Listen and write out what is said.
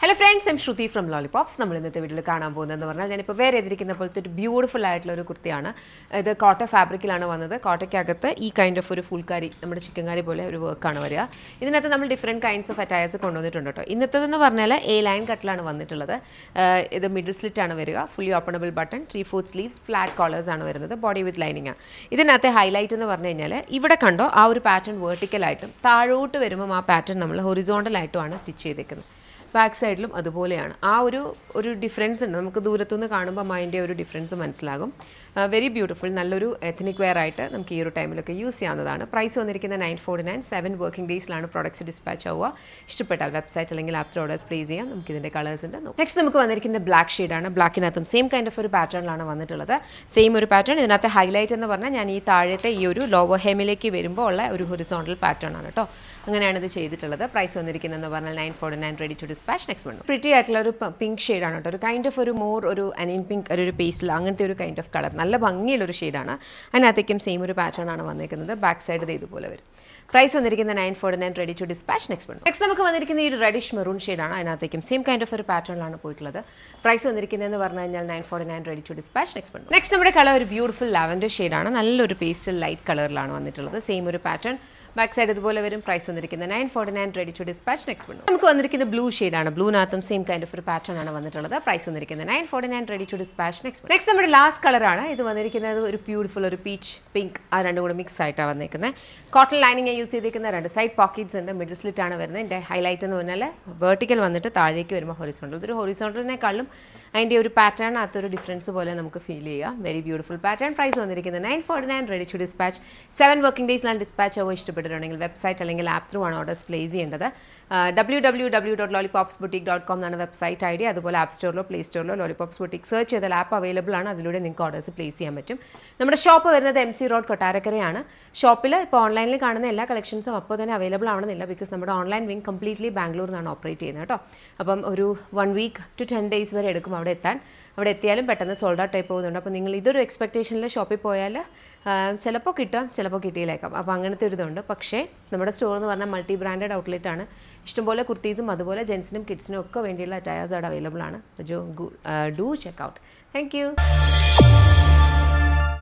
hello friends M Shruti from lollipops നമ്മൾ ഇന്നത്തെ വീട്ടിൽ കാണാൻ പോകുന്നതെന്ന് പറഞ്ഞാൽ ഞാനിപ്പോൾ വേറെ എതിരിക്കുന്ന പോലത്തെ ഒരു ബ്യൂട്ടിഫുൾ ആയിട്ടുള്ള ഒരു കുർത്തിയാണ് ഇത് കോട്ട ഫാബ്രിക്കിലാണ് വന്നത് കോട്ടയ്ക്കകത്ത് ഈ കൈൻഡ് ഓഫ് ഒരു ഫുൾക്കാരി നമ്മുടെ ചിക്കൻ കാരി പോലെ ഒരു വർക്കാണ് വരിക ഇതിനകത്ത് നമ്മൾ ഡിഫറെൻറ്റ് കൈൻഡ്സ് ഓഫ് അറ്റയേഴ്സ് കൊണ്ടുവന്നിട്ടുണ്ട് കേട്ടോ ഇന്നത്തേതെന്ന് പറഞ്ഞാൽ എ ലൈൻ കട്ടിലാണ് വന്നിട്ടുള്ളത് ആഹ് ഇത് മിഡിൽ സ്ലിറ്റ് ആണ് വരിക fully openable button three fourth sleeves flat collars ആണ് വരുന്നത് ബോഡി വിത്ത് ലൈനിങ് ആണ് ഇതിനകത്തെ ഹൈലൈറ്റ് എന്ന് പറഞ്ഞു കഴിഞ്ഞാൽ ഇവിടെ കണ്ടോ ആ ഒരു പാറ്റേൺ വേർട്ടിക്കലായിട്ടും താഴോട്ട് വരുമ്പം ആ പാറ്റേൺ നമ്മൾ ഹൊറിസോണ്ടലായിട്ടുമാണ് സ്റ്റിച്ച് ചെയ്തേക്കുന്നത് ബാക്ക് സൈഡിലും അതുപോലെയാണ് ആ ഒരു ഒരു ഡിഫറൻസ് ഉണ്ട് നമുക്ക് ദൂരത്തുനിന്ന് കാണുമ്പോൾ അതിൻ്റെ ഒരു ഡിഫറൻസ് മനസ്സിലാകും വെരി ബ്യൂട്ടിഫുൾ നല്ലൊരു എഥനിക് വെയർ ആയിട്ട് നമുക്ക് ഈ ഒരു ടൈമിലൊക്കെ യൂസ് ചെയ്യാവുന്നതാണ് പ്രൈസ് വന്നിരിക്കുന്ന nine forty nine seven working ഡേയ്സിലാണ് പ്രോഡക്റ്റ്സ് ഡിസ്പാച്ച് ആവുക ഇഷ്ടപ്പെട്ടാൽ വെബ്സൈറ്റ് അല്ലെങ്കിൽ ആപ്പിൽ ഓർഡേഴ്സ് പ്ലേസ് ചെയ്യാം നമുക്ക് ഇതിൻ്റെ കളേഴ്സ് ഉണ്ട് നെക്സ്റ്റ് നമുക്ക് വന്നിരിക്കുന്ന ബ്ലാക്ക് ഷെയ്ഡാണ് ബ്ലാക്കിനകത്തും സെയിം കൈൻഡ് ഓഫ് ഒരു പാറ്റേണിലാണ് വന്നിട്ടുള്ളത് സെയിം ഒരു പാറ്റേൺ ഇതിനകത്ത് ഹൈലൈറ്റ് എന്ന് പറഞ്ഞാൽ ഞാൻ ഈ താഴത്തെ ഈ ഒരു ലോവർ ഹെമിലേക്ക് വരുമ്പോൾ ഉള്ള ഒരു ഹൊറിസോണ്ടൽ പാറ്റേൺ ആണ് കേട്ടോ അങ്ങനെയാണ് ഇത് ചെയ്തിട്ടുള്ളത് പ്രൈസ് വന്നിരിക്കുന്നതെന്ന് പറഞ്ഞാൽ nine forty nine ready to dispatch next one pretty ആയിട്ടുള്ള ഒരു പിങ്ക് ഷെയ്ഡാണ് കേട്ടോ ഒരു കൈൻഡ് ഓഫ് ഒരു മോർ ഒരു അനിയൻ പിങ്ക് ഒരു പേസിൽ അങ്ങനത്തെ ഒരു കൈൻഡ് ഓഫ് കളർ നല്ല ഭംഗിയുള്ള ഒരു ഷെയ്ഡാണ് അതിനകത്തേക്കും സെയിം ഒരു പാറ്റേൺ ആണ് വന്നിരിക്കുന്നത് ബാക്ക് സൈഡ് ഇത് ഇതുപോലെ വരും പ്രൈസ് വന്നിരിക്കുന്ന nine forty nine ready to dispatch next one next നമുക്ക് വന്നിരിക്കുന്ന ഈ ഒരു റെഡിഷ് മെറൂൺ ഷെയ്ഡാണ് അതിനകത്തേക്കും സെയിം കൈൻഡ് ഓഫ് ഒരു പാറ്റേണിലാണ് പോയിട്ടുള്ളത് പ്രൈസ് വന്നിരിക്കുന്നതെന്ന് പറഞ്ഞു കഴിഞ്ഞാൽ nine forty nine ready to dispatch next one next നമ്മുടെ കളർ ഒരു ബ്യൂട്ടിഫുൾ ലാവൻഡർ ഷെയ്ഡാണ് നല്ലൊരു പേസ്റ്റൽ ലൈറ്റ് കളറിലാണ് വന്നിട്ടുള്ളത് സെയിം ഒരു പാറ്റേൺ ബാക്ക് സൈഡ് ഇതുപോലെ വരും പ്രൈസ് വന്നിരിക്കുന്നത് nine forty nine ready to dispatch next one നമുക്ക് വന്നിരിക്കുന്നത് ബ്ലൂ ഷെയ്ഡാണ് ബ്ലൂനകത്തും സെയിം കൈൻഡ് ഓഫ് ഒരു പാറ്റേൺ ആണ് വന്നിട്ടുള്ളത് പ്രൈസ് വന്നിരിക്കുന്നത് nine forty nine ready to dispatch next next നമ്മുടെ ലാസ്റ്റ് കളറാണ് ഇത് വന്നിരിക്കുന്നത് ഒരു ബ്യൂട്ടിഫുൾ ഒരു പീച്ച് പിങ്ക് ആ രണ്ടും കൂടെ മിക്സ് ആയിട്ടാണ് വന്നിരിക്കുന്നത് കോട്ടൺ ലൈനിങ് യൂസ് ചെയ്തിരിക്കുന്ന രണ്ട് സൈഡ് പോക്കറ്റ്സ് ഉണ്ട് മിഡിൽ സ്ലിറ്റ് ആണ് വരുന്നത് എൻ്റെ ഹൈലൈറ്റ് എന്ന് പറഞ്ഞാൽ വേർട്ടിക്കൽ വന്നിട്ട് താഴേക്ക് വരുമ്പോൾ ഹൊറിസോണ്ടൽ ഇതൊരു ഹൊറിസോണ്ടലിനേക്കാളും അതിൻ്റെ ഒരു പാറ്റേൺ അകത്തൊരു ഡിഫറൻസ് പോലെ നമുക്ക് ഫീൽ ചെയ്യാം വെരി ബ്യൂട്ടിഫുൾ പാറ്റേൺ പ്രൈസ് വന്നിരിക്കുന്നത് nine forty nine ready to dispatch seven working ഡേയ്സിലാണ് ഡിസ്പാച്ച് ആവുക ഇഷ്ടപ്പെട്ടിട്ടുണ്ടെങ്കിൽ വെബ്സൈറ്റ് അല്ലെങ്കിൽ ആപ്പ് ത്രൂ ആണ് ഓർഡേഴ്സ് പ്ലേസ് ചെയ്യേണ്ടത് W W W dot lollipops boutique dot com എന്നാണ് വെബ്സൈറ്റ് ഐ ഡി അതുപോലെ ആപ്പ് സ്റ്റോറിലോ പ്ലേ സ്റ്റോറിലോ ലോളിപോപ്സ് ബുട്ടിക് സെർച്ച് ചെയ്താൽ ആപ്പ് അവൈലബിൾ ആണ് അതിലൂടെ നിങ്ങൾക്ക് ഓർഡേഴ്സ് പ്ലേസ് ചെയ്യാൻ പറ്റും നമ്മുടെ ഷോപ്പ് വരുന്നത് എം സി റോഡ് കൊട്ടാരക്കരയാണ് ഷോപ്പിൽ ഇപ്പോൾ ഓൺലൈനിൽ കാണുന്ന എല്ലാ കളക്ഷൻസും അപ്പോൾ തന്നെ അവൈലബിൾ ആവണമെന്നില്ല ബിക്കോസ് നമ്മുടെ ഓൺലൈൻ വിങ് കംപ്ലീറ്റ്ലി ബാംഗ്ലൂർ നിന്നാണ് ഓപ്പറേറ്റ് ചെയ്യുന്നത് കേട്ടോ അപ്പം ഒരു one week to ten days വരെ എടുക്കും അവിടെ എത്താൻ അവിടെ എത്തിയാലും പെട്ടെന്ന് സോൾഡ് ഔട്ട് ആയി പോകുന്നുണ്ട് അപ്പോൾ നിങ്ങൾ ഇതൊരു എക്സ്പെക്റ്റേഷനിൽ ഷോപ്പിൽ പോയാൽ ചിലപ്പോൾ കിട്ടും ചിലപ്പോൾ കിട്ടിയില്ലേക്കാം അപ്പോൾ അങ്ങനത്തെ ഒരു ഇതുണ്ട് പക്ഷേ നമ്മുടെ സ്റ്റോർ എന്ന് പറഞ്ഞാൽ മൾട്ടി ബ്രാൻഡഡ് ഔട്ട്ലെറ്റ് ആണ് ഇഷ്ടംപോലെ കുർത്തീസും അതുപോലെ ജെൻസിനും കിഡ്സിനും ഒക്കെ വേണ്ടിയുള്ള അറ്റയേഴ്സ് അവിടെ അവൈലബിൾ ആണ് ജോ do check out thank U